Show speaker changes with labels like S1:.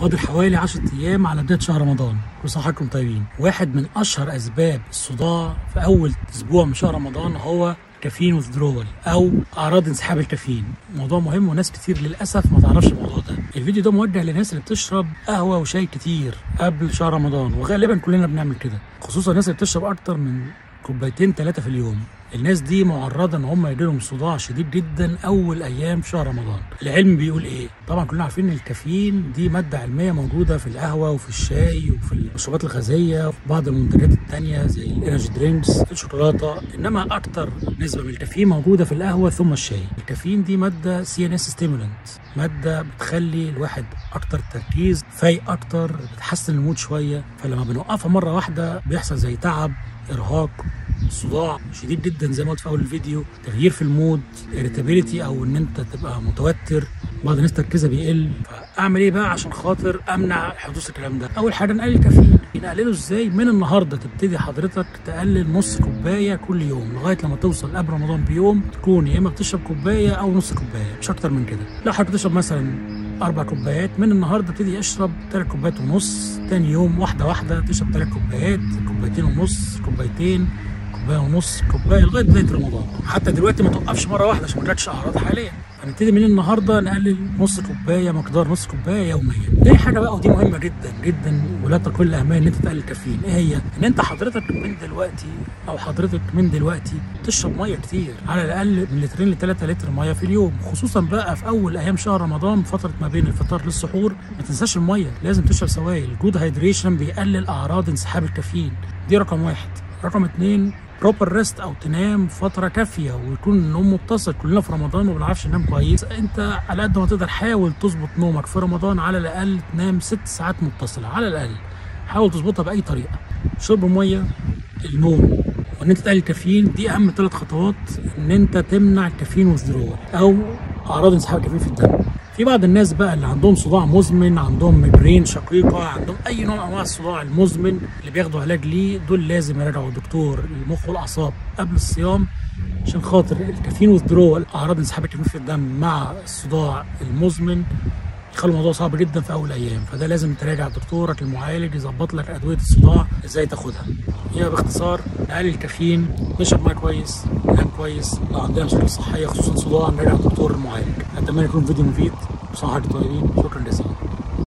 S1: فاضل حوالي 10 ايام على بدايه شهر رمضان كل سنه وحضراتكم طيبين واحد من اشهر اسباب الصداع في اول اسبوع من شهر رمضان هو كافيين وذرول او اعراض انسحاب الكافيين موضوع مهم وناس كتير للاسف ما تعرفش الموضوع ده الفيديو ده موجه للناس اللي بتشرب قهوه وشاي كتير قبل شهر رمضان وغالبا كلنا بنعمل كده خصوصا الناس اللي بتشرب اكتر من كوبايتين ثلاثه في اليوم الناس دي معرضه ان هم يجيلهم صداع شديد جدا اول ايام شهر رمضان العلم بيقول ايه طبعا كلنا عارفين ان الكافيين دي ماده علميه موجوده في القهوه وفي الشاي وفي المشروبات الغازيه وفي بعض المنتجات التانية زي الانرجي درينكس الشوكولاته انما اكتر نسبه من الكافيين موجوده في القهوه ثم الشاي الكافيين دي ماده سي ان اس ستيمولنت ماده بتخلي الواحد اكتر تركيز فايق اكتر بتحسن المود شويه فلما بنوقفها مره واحده بيحصل زي تعب ارهاق صداع شديد جدا زي ما قلت في اول الفيديو تغيير في المود irritability او ان انت تبقى متوتر بعض الناس تركيزها بيقل فاعمل ايه بقى عشان خاطر امنع حدوث الكلام ده اول حاجه نقلل الكافيين نقلله ازاي من النهارده تبتدي حضرتك تقلل نص كوبايه كل يوم لغايه لما توصل قبل رمضان بيوم تكون يا اما بتشرب كوبايه او نص كوبايه مش اكتر من كده لا حضرتك بتشرب مثلا اربع كوبايات من النهارده ابتدي اشرب ثلاث كوبايات ونص تاني يوم واحده واحده تشرب ثلاث كوبايات كوبايتين ونص كوبايتين كوبايه ونص كوبايه لغايه بدايه رمضان حتى دلوقتي ما توقفش مره واحده عشان ما جاتش اعراض حاليا هنبتدي من النهارده نقلل نص كوبايه مقدار نص كوبايه يوميا دي حاجه بقى ودي مهمه جدا جدا ولا تقل الاهميه ان انت تقلل الكافيين ايه هي ان انت حضرتك من دلوقتي او حضرتك من دلوقتي تشرب ميه كتير على الاقل من لترين ل 3 لتر ميه في اليوم خصوصا بقى في اول ايام شهر رمضان فتره ما بين الفطار للسحور ما تنساش الميه لازم تشرب سوائل جود هيدريشن بيقلل اعراض انسحاب الكافيين دي رقم واحد رقم اتنين بروبر ريست او تنام فتره كافيه ويكون النوم متصل كلنا في رمضان ما بنعرفش ننام كويس انت على قد ما تقدر حاول تظبط نومك في رمضان على الاقل تنام ست ساعات متصله على الاقل حاول تظبطها باي طريقه شرب ميه النوم وان انت تقلل الكافيين دي اهم ثلاث خطوات ان انت تمنع الكافيين والذرول او اعراض انسحاب الكافيين في الدم في بعض الناس بقى اللي عندهم صداع مزمن عندهم ميجرين شقيقه عندهم اي نوع من انواع الصداع المزمن اللي بياخدوا علاج ليه دول لازم يراجعوا دكتور المخ والاعصاب قبل الصيام عشان خاطر الكافيين والذرول اعراض انسحاب الكافيين في الدم مع الصداع المزمن يخلي الموضوع صعب جدا في اول ايام فده لازم تراجع دكتورك المعالج يظبط لك ادويه الصداع ازاي تاخدها هي باختصار نقلل الكافيين نشرب ميه كويس ننام كويس لو عندنا مشاكل صحيه خصوصا صداع نراجع دكتور المعالج اتمنى يكون فيديو مفيد وصحة طيبين شكرا جزيلا